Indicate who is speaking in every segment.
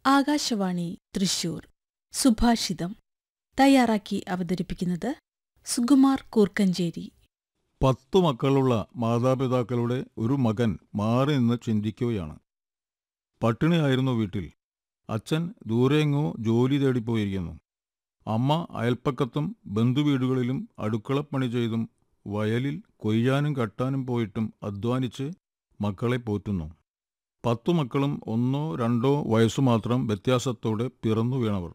Speaker 1: ആകാശവാണി തൃശൂർ സുഭാഷിതം തയ്യാറാക്കി അവതരിപ്പിക്കുന്നത് സുകുമാർ കൂർക്കഞ്ചേരി
Speaker 2: പത്തു മക്കളുള്ള മാതാപിതാക്കളുടെ ഒരു മകൻ മാറി നിന്ന് ചിന്തിക്കുകയാണ് പട്ടിണിയായിരുന്നു വീട്ടിൽ അച്ഛൻ ദൂരെയെങ്ങോ ജോലി തേടിപ്പോയിരിക്കുന്നു അമ്മ അയൽപ്പക്കത്തും ബന്ധുവീടുകളിലും അടുക്കളപ്പണി ചെയ്തും വയലിൽ കൊയ്യാനും കട്ടാനും പോയിട്ടും അധ്വാനിച്ച് മക്കളെ പോറ്റുന്നു പത്തു മക്കളും ഒന്നോ രണ്ടോ വയസ്സു മാത്രം വ്യത്യാസത്തോടെ പിറന്നു വീണവർ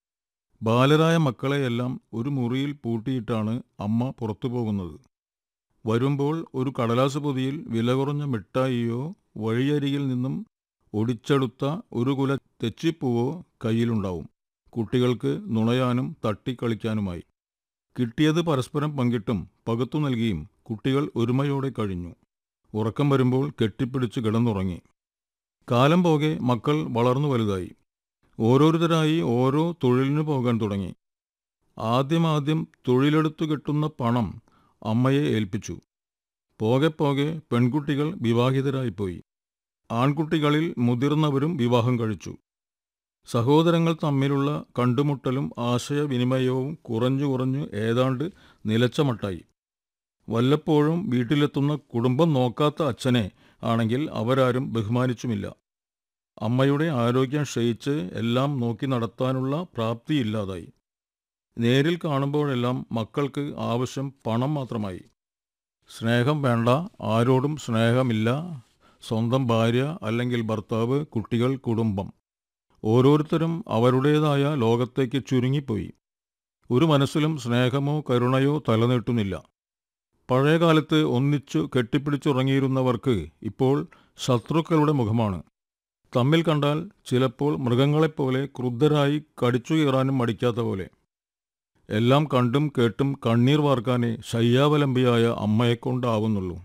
Speaker 2: ബാലരായ മക്കളെയെല്ലാം ഒരു മുറിയിൽ പൂട്ടിയിട്ടാണ് അമ്മ പുറത്തു പോകുന്നത് വരുമ്പോൾ ഒരു കടലാസ് പൊതിയിൽ വില കുറഞ്ഞ മിഠായിയോ വഴിയരികിൽ നിന്നും ഒടിച്ചെടുത്ത ഒരു കുല തെച്ചിപ്പൂവോ കയ്യിലുണ്ടാവും കുട്ടികൾക്ക് നുണയാനും തട്ടിക്കളിക്കാനുമായി കിട്ടിയത് പരസ്പരം പങ്കിട്ടും പകുത്തു നൽകിയും കുട്ടികൾ ഒരുമയോടെ കഴിഞ്ഞു ഉറക്കം വരുമ്പോൾ കെട്ടിപ്പിടിച്ച് കിടന്നുറങ്ങി കാലം പോകെ മക്കൾ വളർന്നു വലുതായി ഓരോരുത്തരായി ഓരോ തൊഴിലിനു പോകാൻ തുടങ്ങി ആദ്യമാദ്യം തൊഴിലെടുത്തു കിട്ടുന്ന പണം അമ്മയെ ഏൽപ്പിച്ചു പോകെ പോകെ പെൺകുട്ടികൾ വിവാഹിതരായിപ്പോയി ആൺകുട്ടികളിൽ മുതിർന്നവരും വിവാഹം കഴിച്ചു സഹോദരങ്ങൾ തമ്മിലുള്ള കണ്ടുമുട്ടലും ആശയവിനിമയവും കുറഞ്ഞു കുറഞ്ഞു ഏതാണ്ട് നിലച്ച മട്ടായി വല്ലപ്പോഴും വീട്ടിലെത്തുന്ന കുടുംബം നോക്കാത്ത അച്ഛനെ ആണെങ്കിൽ അവരാരും ബഹുമാനിച്ചുമില്ല അമ്മയുടെ ആരോഗ്യം ക്ഷയിച്ച് എല്ലാം നോക്കി നടത്താനുള്ള പ്രാപ്തിയില്ലാതായി നേരിൽ കാണുമ്പോഴെല്ലാം മക്കൾക്ക് ആവശ്യം പണം മാത്രമായി സ്നേഹം വേണ്ട ആരോടും സ്നേഹമില്ല സ്വന്തം ഭാര്യ അല്ലെങ്കിൽ ഭർത്താവ് കുട്ടികൾ കുടുംബം ഓരോരുത്തരും അവരുടേതായ ലോകത്തേക്ക് ചുരുങ്ങിപ്പോയി ഒരു മനസ്സിലും സ്നേഹമോ കരുണയോ തലനീട്ടുന്നില്ല പഴയകാലത്ത് ഒന്നിച്ചു കെട്ടിപ്പിടിച്ചുറങ്ങിയിരുന്നവർക്ക് ഇപ്പോൾ ശത്രുക്കളുടെ മുഖമാണ് തമ്മിൽ കണ്ടാൽ ചിലപ്പോൾ മൃഗങ്ങളെപ്പോലെ ക്രുദ്ധരായി കടിച്ചു കീറാനും മടിക്കാത്ത പോലെ എല്ലാം കണ്ടും കേട്ടും കണ്ണീർ വാർക്കാനേ ശയ്യാവലംബിയായ അമ്മയെക്കൊണ്ടാവുന്നുള്ളൂ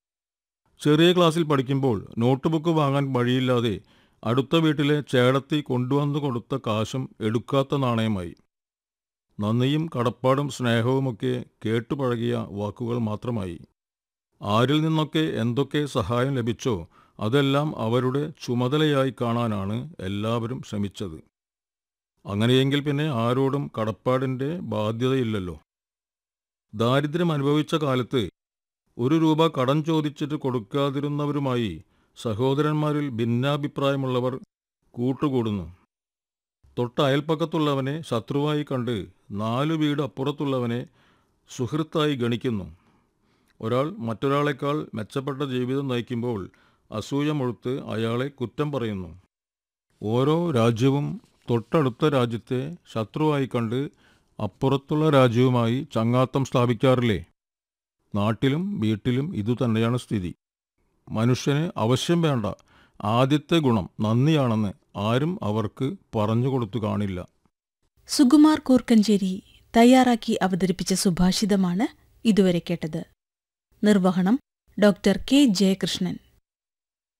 Speaker 2: ചെറിയ ക്ലാസ്സിൽ പഠിക്കുമ്പോൾ നോട്ട്ബുക്ക് വാങ്ങാൻ വഴിയില്ലാതെ അടുത്ത വീട്ടിലെ ചേടത്തി കൊണ്ടുവന്നു കൊടുത്ത കാശും എടുക്കാത്ത നാണയമായി നന്ദിയും കടപ്പാടും സ്നേഹവുമൊക്കെ കേട്ടുപഴകിയ വാക്കുകൾ മാത്രമായി ആരിൽ നിന്നൊക്കെ എന്തൊക്കെ സഹായം ലഭിച്ചോ അതെല്ലാം അവരുടെ ചുമതലയായി കാണാനാണ് എല്ലാവരും ശ്രമിച്ചത് അങ്ങനെയെങ്കിൽ പിന്നെ ആരോടും കടപ്പാടിൻ്റെ ബാധ്യതയില്ലല്ലോ ദാരിദ്ര്യം അനുഭവിച്ച കാലത്ത് ഒരു രൂപ കടം ചോദിച്ചിട്ട് കൊടുക്കാതിരുന്നവരുമായി സഹോദരന്മാരിൽ ഭിന്നാഭിപ്രായമുള്ളവർ കൂട്ടുകൂടുന്നു തൊട്ട അയൽപ്പക്കത്തുള്ളവനെ ശത്രുവായി കണ്ട് നാലു വീട് അപ്പുറത്തുള്ളവനെ സുഹൃത്തായി ഗണിക്കുന്നു ഒരാൾ മറ്റൊരാളെക്കാൾ മെച്ചപ്പെട്ട ജീവിതം നയിക്കുമ്പോൾ അസൂയ മുഴുത്ത് അയാളെ കുറ്റം പറയുന്നു ഓരോ രാജ്യവും തൊട്ടടുത്ത രാജ്യത്തെ ശത്രുവായി കണ്ട് അപ്പുറത്തുള്ള രാജ്യവുമായി ചങ്ങാത്തം സ്ഥാപിക്കാറില്ലേ നാട്ടിലും വീട്ടിലും ഇതുതന്നെയാണ് സ്ഥിതി മനുഷ്യന് അവശ്യം വേണ്ട ആദ്യത്തെ ഗുണം നന്ദിയാണെന്ന് ആരും അവർക്ക് പറഞ്ഞുകൊടുത്തു കാണില്ല
Speaker 1: സുകുമാർ കൂർക്കഞ്ചേരി തയ്യാറാക്കി അവതരിപ്പിച്ച സുഭാഷിതമാണ് ഇതുവരെ കേട്ടത് നിർവഹണം ഡോക്ടർ കെ ജയകൃഷ്ണൻ